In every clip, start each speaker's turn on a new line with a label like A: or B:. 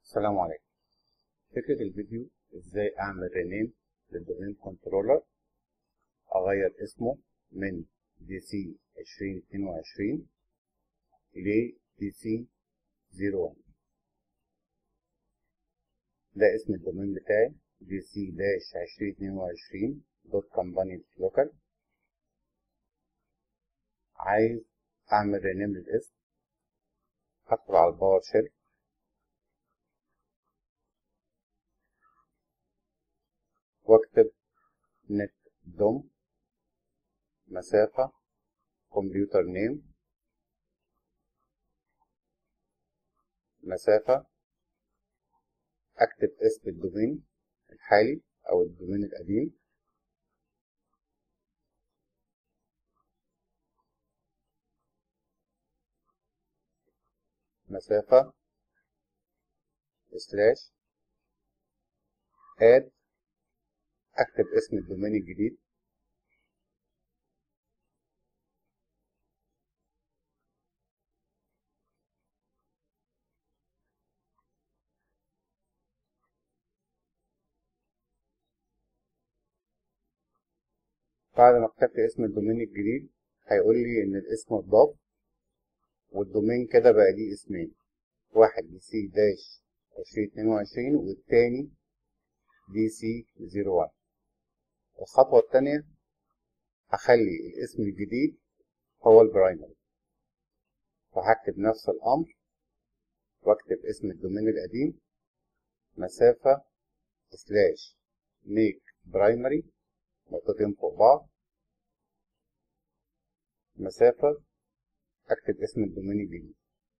A: السلام عليكم فكرة الفيديو ازاي اعمل رينيم للدومين كنترولر اغير اسمه من دي سي 2022 ل دي سي 01 ده اسم الدومين بتاعي دي سي داش 2022 دوت كومباني لوكال عايز اعمل رينيم للاسم هدخل على الباور شيل واكتب نت دوم مسافة كمبيوتر نيم مسافة اكتب اسم الدومين الحالي او الدومين القديم مسافة سلاش اد اكتب اسم الدومين الجديد بعد ما كتبت اسم الدومين الجديد هيقول لي ان الاسم اتضاف والدومين كده بقى ليه اسمين واحد دي سي داش عشرين اتنين وعشرين والتاني دي سي زيرو وان الخطوة التانية هخلي الاسم الجديد هو البرايمري فهكتب نفس الأمر واكتب اسم الدومين القديم مسافة سلاش ميك برايمري نقطتين فوق بعض مسافة اكتب اسم الدومين الجديد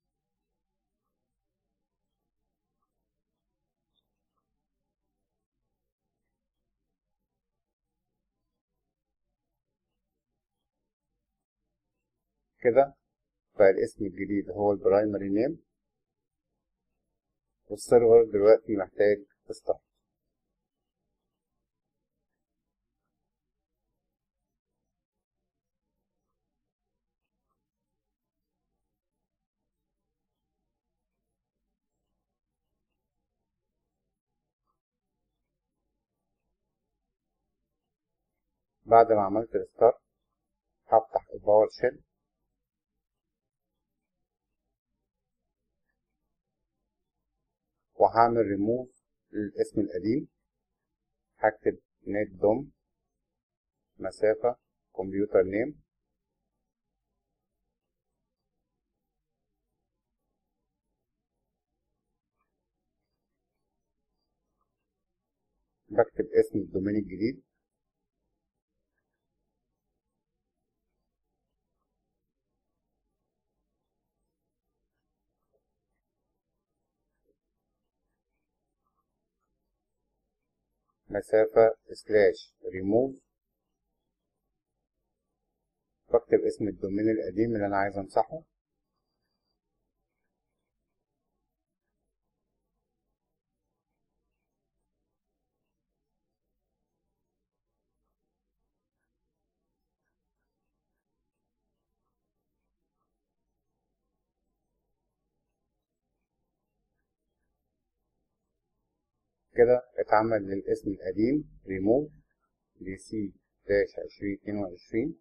A: كده بقى الاسم الجديد هو البرايمري نيم والسيرفر دلوقتي محتاج ستارت بعد ما عملت الستارت هفتح الباور شيل وهعمل ريموف للاسم القديم هكتب نت دوم مسافة كمبيوتر نيم بكتب اسم الدومين الجديد مسافة سلاش ريموف بكتب اسم الدومين القديم اللي أنا عايز أمسحه كده اتعمل للاسم القديم ريموف دي سي داش عشرين اتنين وعشرين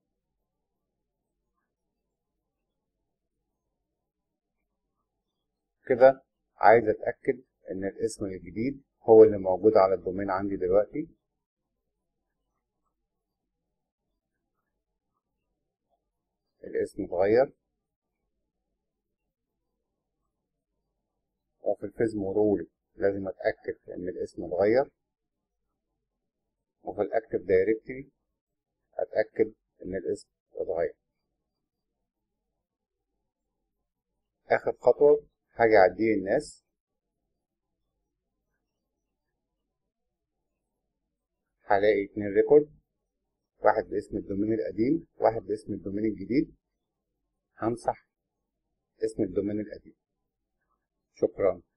A: كده عايز اتأكد ان الاسم الجديد هو اللي موجود على الدومين عندي دلوقتي الاسم اتغير وفي الفيزمو رول لازم اتاكد ان الاسم اتغير وفي الاكتف دايركتري اتاكد ان الاسم اتغير اخر خطوه هاجي على الدي ان اس هلاقي اتنين ريكورد واحد باسم الدومين القديم واحد باسم الدومين الجديد همسح اسم الدومين القديم شكرا